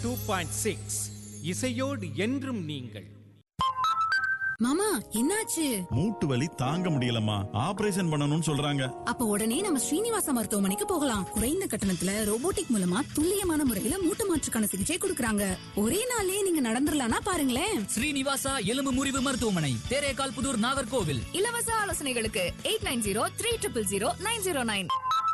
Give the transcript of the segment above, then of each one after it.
two point six இசையோடு என்றும் நீங்கள் மாமா என்னாச்சு மூட்டு வலி தாங்க முடியலம்மா ஆபரேஷன் பண்ணணும்னு சொல்றாங்க அப்ப உடனே நம்ம ஸ்ரீனிவாசா மருத்துவமனைக்கு போகலாம் குறைந்த கட்டணத்துல ரோபோட்டிக் மூலமா துல்லியமான முறையில மூட்டு மாற்றுக்கான சிகிச்சை கொடுக்கறாங்க ஒரே நாள்லயே நீங்க நடந்துடலாம்னா பாருங்களேன் ஸ்ரீனிவாசா எலும்பு முறிவு மருத்துவமனை தேரேகால் புதூர் நாகர்கோவில் இலவச ஆலோசனைகளுக்கு eight nine zero three triple zero nine zero nine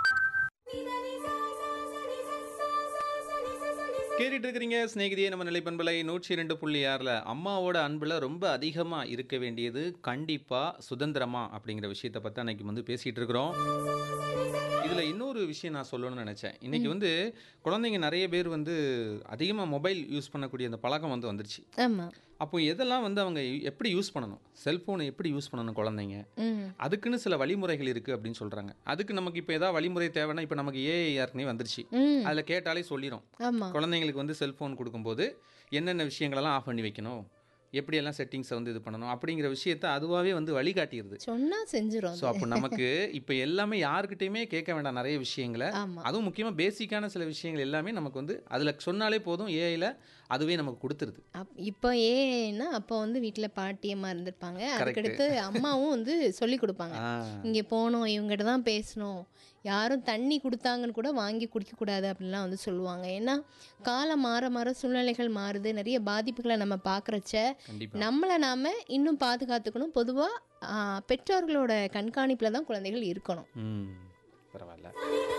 கேட்டுட்டு இருக்கிறீங்க சிநேகிதியே நம்ம நிலைப்பண்பலை நூற்றி இரண்டு புள்ளி ஆறில் அம்மாவோட அன்பில் ரொம்ப அதிகமாக இருக்க வேண்டியது கண்டிப்பாக சுதந்திரமா அப்படிங்கிற விஷயத்தை பற்றி அன்னைக்கு வந்து பேசிகிட்டு இருக்கிறோம் இதில் இன்னொரு விஷயம் நான் சொல்லணும்னு நினச்சேன் இன்னைக்கு வந்து குழந்தைங்க நிறைய பேர் வந்து அதிகமாக மொபைல் யூஸ் பண்ணக்கூடிய அந்த பழக்கம் வந்து வந்துருச்சு ஆமாம் அப்போ எதெல்லாம் வந்து அவங்க எப்படி யூஸ் பண்ணணும் செல்ஃபோனை எப்படி யூஸ் பண்ணணும் குழந்தைங்க ம் அதுக்குன்னு சில வழிமுறைகள் இருக்குது அப்படின்னு சொல்கிறாங்க அதுக்கு நமக்கு இப்போ ஏதாவது வழிமுறை தேவைன்னா இப்போ நமக்கு ஏஐ ஏற்கனவே வந்துருச்சு ம் அதில் கேட்டாலே சொல்லிடும் ஆமாம் குழந்தைங்களுக்கு வந்து செல்ஃபோன் கொடுக்கும்போது என்னென்ன விஷயங்களெல்லாம் ஆஃப் பண்ணி வைக்கணும் எப்படியெல்லாம் செட்டிங்ஸை வந்து இது பண்ணணும் அப்படிங்கிற விஷயத்த அதுவாகவே வந்து வழிகாட்டிடுது சொன்னா செஞ்சிரும் ஸோ அப்போ நமக்கு இப்போ எல்லாமே யாருக்கிட்டையுமே கேட்க வேண்டாம் நிறைய விஷயங்களை ஆமா அதுவும் முக்கியமாக பேசிக்கான சில விஷயங்கள் எல்லாமே நமக்கு வந்து அதில் சொன்னாலே போதும் ஏஐயில் அதுவே நமக்கு கொடுத்துருது அப் இப்போ ஏன்னா அப்போ வந்து வீட்டில் பாட்டியம்மா இருந்திருப்பாங்க அதுக்கடுத்து அம்மாவும் வந்து சொல்லி கொடுப்பாங்க ஆ இங்கே போகணும் இவங்ககிட்ட தான் பேசணும் யாரும் தண்ணி கொடுத்தாங்கன்னு கூட வாங்கி குடிக்கக்கூடாது அப்படின்லாம் வந்து சொல்லுவாங்க ஏன்னா காலம் மாற மாற சூழ்நிலைகள் மாறுது நிறைய பாதிப்புகளை நம்ம பார்க்குறச்ச கண்டிப்பாக நம்மளை நாம இன்னும் பாதுகாத்துக்கணும் பொதுவாக பெற்றோர்களோட கண்காணிப்பில் தான் குழந்தைகள் இருக்கணும் ம் பரவாயில்ல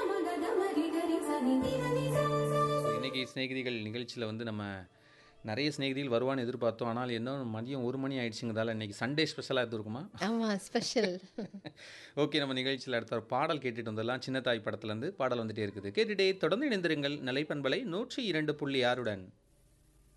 ஸோ இன்னைக்கு சிநேகிதிகள் நிகழ்ச்சியில் வந்து நம்ம நிறைய சிநேகிதிகள் வருவான்னு எதிர்பார்த்தோம் ஆனால் இன்னும் மதியம் ஒரு மணி ஆயிடுச்சுங்கிறதால இன்னைக்கு சண்டே ஸ்பெஷலாக எது இருக்குமா ஆமாம் ஸ்பெஷல் ஓகே நம்ம நிகழ்ச்சியில் அடுத்த ஒரு பாடல் கேட்டுட்டு வந்துடலாம் சின்ன தாய் படத்துலேருந்து பாடல் வந்துட்டே இருக்குது கேட்டுட்டே தொடர்ந்து இணைந்திருங்கள் நிலைப்பண்பலை நூற்றி இரண்டு புள்ளி ஆறுடன்